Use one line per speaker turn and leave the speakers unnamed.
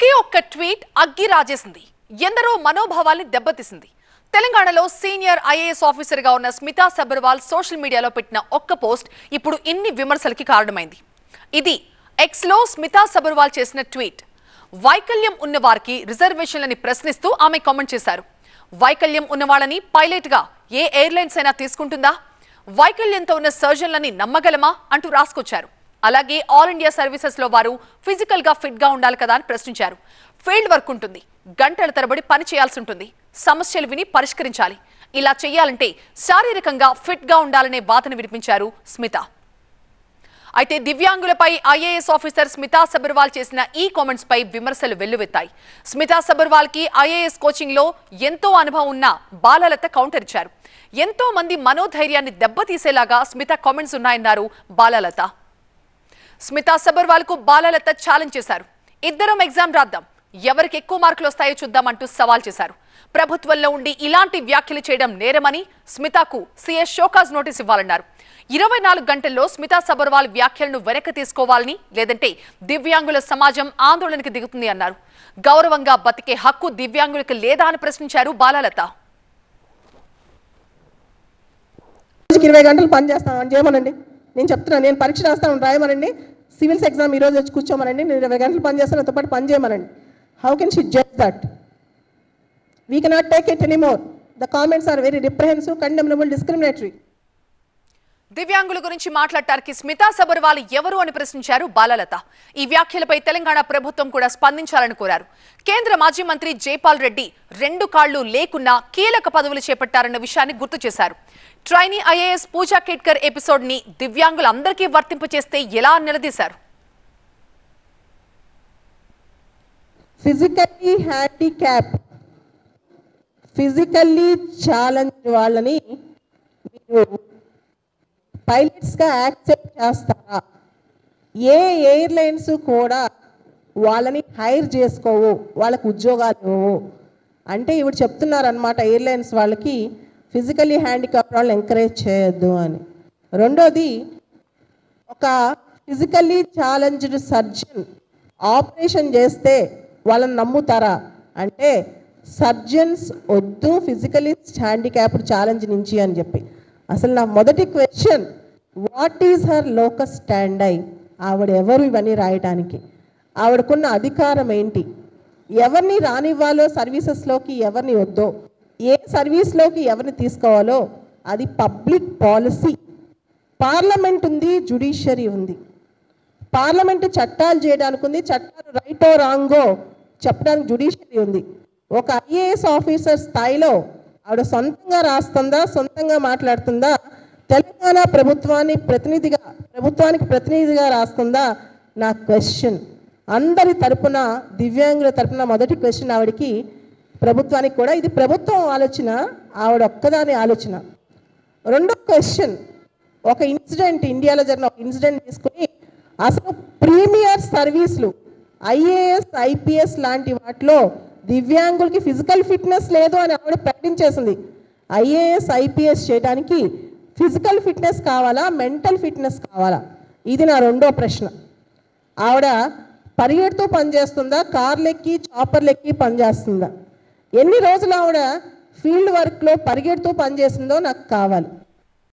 ఒకే ఒక్క ట్వీట్ అగ్గి రాజేసింది ఎందరో మనోభావాల్ని దెబ్బతీసింది తెలంగాణలో సీనియర్ ఐఏఎస్ ఆఫీసర్గా ఉన్న స్మితా సబర్వాల్ సోషల్ మీడియాలో పెట్టిన ఒక్క పోస్ట్ ఇప్పుడు ఇన్ని విమర్శలకి కారణమైంది ఇది ఎక్స్లో స్మితా సబర్వాల్ చేసిన ట్వీట్ వైకల్యం ఉన్న వారికి రిజర్వేషన్లని ప్రశ్నిస్తూ ఆమె కామెంట్ చేశారు వైకల్యం ఉన్న వాళ్ళని పైలట్గా ఏ ఎయిర్లైన్స్ అయినా తీసుకుంటుందా వైకల్యంతో ఉన్న సర్జన్లని నమ్మగలమా అంటూ రాసుకొచ్చారు అలాగే ఆల్ ఇండియా సర్వీసెస్ లో వారు ఫిజికల్ గా ఫిట్ గా ఉండాలి కదా అని ప్రశ్నించారు ఫీల్డ్ వర్క్ ఉంటుంది గంటల తరబడి పని చేయాల్సి ఉంటుంది సమస్యలు విని పరిష్కరించాలి ఇలా చేయాలంటే శారీరకంగా ఫిట్ గా ఉండాలనే వాదన వినిపించారు స్మిత అయితే దివ్యాంగులపై ఐఏఎస్ ఆఫీసర్ స్మితా సబర్వాల్ చేసిన ఈ కామెంట్స్ పై విమర్శలు వెల్లువెత్తాయి స్మితా సబర్వాల్ కి ఐఏఎస్ కోచింగ్ లో ఎంతో అనుభవం ఉన్న బాలలత కౌంటర్ ఇచ్చారు ఎంతో మంది మనోధైర్యాన్ని దెబ్బతీసేలాగా స్మిత కామెంట్స్ ఉన్నాయన్నారు బాలలత స్మితా సబర్వాల్ కు బాలలత ఛాలెంజ్ చేశారు ఇద్దరం ఎగ్జామ్ రాద్దాం ఎవరికి ఎక్కువ మార్కులు వస్తాయో చూద్దామంటూ సవాల్ చేశారు ప్రభుత్వంలో ఉండి ఇలాంటి వ్యాఖ్యలు చేయడం నేరమని స్మితాకు సీఎస్ షోకాజ్ నోటీస్ ఇవ్వాలన్నారు ఇరవై నాలుగు గంటల్లో స్మితా సబర్వాల్ వ్యాఖ్యలను వెనక్కి తీసుకోవాలని లేదంటే దివ్యాంగుల సమాజం ఆందోళనకి దిగుతుంది అన్నారు గౌరవంగా బతికే హక్కు దివ్యాంగులకు లేదా అని ప్రశ్నించారు బాలలత
రోజుకి ఇరవై గంటలు పని చేస్తామని చేయమనండి నేను చెప్తున్నాను నేను పరీక్ష రాస్తాను రాయమనండి సివిల్స్ ఎగ్జామ్ ఈరోజు వచ్చి కూర్చోమనండి నేను ఇరవై గంటలు పని చేస్తాను నాతో పాటు పని చేయమనండి how can she judge that we cannot take it anymore the comments are very reprehensive condemnable discriminatory
దివ్యాంగుల గురించి మాట్లాడటానికి స్మితా సబర్వాల్ ఎవరు అని ప్రశ్నించారు బాలలత ఈ వ్యాఖ్యలపై తెలంగాణ ప్రభుత్వం కూడా స్పందించాలని కోరారు కేంద్ర మాజీ మంత్రి జైపాల్ రెడ్డి రెండు కాళ్లు లేకున్నా కీలక పదవులు చేపట్టారన్న విషయాన్ని గుర్తు చేశారు trainee IAS Pooja Khedkar episode ని దివ్యాంగులందరికీ వర్తింపచేస్తే ఎలా అని నిలదీశారు
ఫిజికల్లీ హ్యాండిక్యాప్ ఫిజికల్లీ ఛాలెంజ్ వాళ్ళని మీరు పైలట్స్గా యాక్సెప్ట్ చేస్తారా ఏ ఎయిర్లైన్స్ కూడా వాళ్ళని హైర్ చేసుకోవు వాళ్ళకు ఉద్యోగాలు ఇవ్వవు అంటే ఇవి చెప్తున్నారనమాట ఎయిర్లైన్స్ వాళ్ళకి ఫిజికల్లీ హ్యాండిక్యాప్ వాళ్ళని ఎంకరేజ్ చేయొద్దు అని రెండోది ఒక ఫిజికల్లీ ఛాలెంజ్డ్ సర్జన్ ఆపరేషన్ చేస్తే వాళ్ళని నమ్ముతారా అంటే సర్జన్స్ వద్దు ఫిజికలీ హ్యాండిక్యాప్డ్ ఛాలెంజ్ నుంచి అని చెప్పి అసలు నా మొదటి question what is her locus standi ఆవిడ ఎవరు ఇవన్నీ రాయటానికి ఆవిడకున్న అధికారం ఏంటి ఎవరిని రానివ్వాలో సర్వీసెస్లోకి ఎవరిని వద్దో ఏ సర్వీస్లోకి ఎవరిని తీసుకోవాలో అది పబ్లిక్ పాలసీ పార్లమెంట్ ఉంది జుడిషియరీ ఉంది పార్లమెంట్ చట్టాలు చేయడానికి ఉంది చట్టాలు రైటో రాంగో చెప్పడానికి జుడిషియరీ ఉంది ఒక ఐఏఎస్ ఆఫీసర్ స్థాయిలో ఆవిడ సొంతంగా రాస్తుందా సొంతంగా మాట్లాడుతుందా తెలంగాణ ప్రభుత్వాన్ని ప్రతినిధిగా ప్రభుత్వానికి ప్రతినిధిగా రాస్తుందా నా క్వశ్చన్ అందరి తరపున దివ్యాంగుల తరపున మొదటి క్వశ్చన్ ఆవిడకి ప్రభుత్వానికి కూడా ఇది ప్రభుత్వం ఆలోచన ఆవిడ ఒక్కదాని ఆలోచన రెండో క్వశ్చన్ ఒక ఇన్సిడెంట్ ఇండియాలో జరిగిన ఒక ఇన్సిడెంట్ తీసుకుని అసలు ప్రీమియర్ సర్వీసులు ఐఏఎస్ ఐపీఎస్ లాంటి వాటిలో దివ్యాంగులకి ఫిజికల్ ఫిట్నెస్ లేదు అని ఆవిడ ప్రకటించేసింది ఐఏఎస్ ఐపీఎస్ చేయడానికి ఫిజికల్ ఫిట్నెస్ కావాలా మెంటల్ ఫిట్నెస్ కావాలా ఇది నా రెండో ప్రశ్న ఆవిడ పరిగెడుతూ పనిచేస్తుందా కార్లెక్కి చాపర్లెక్కి పనిచేస్తుందా ఎన్ని రోజులు ఆవిడ ఫీల్డ్ వర్క్లో పరిగెడుతూ పనిచేసిందో నాకు కావాలి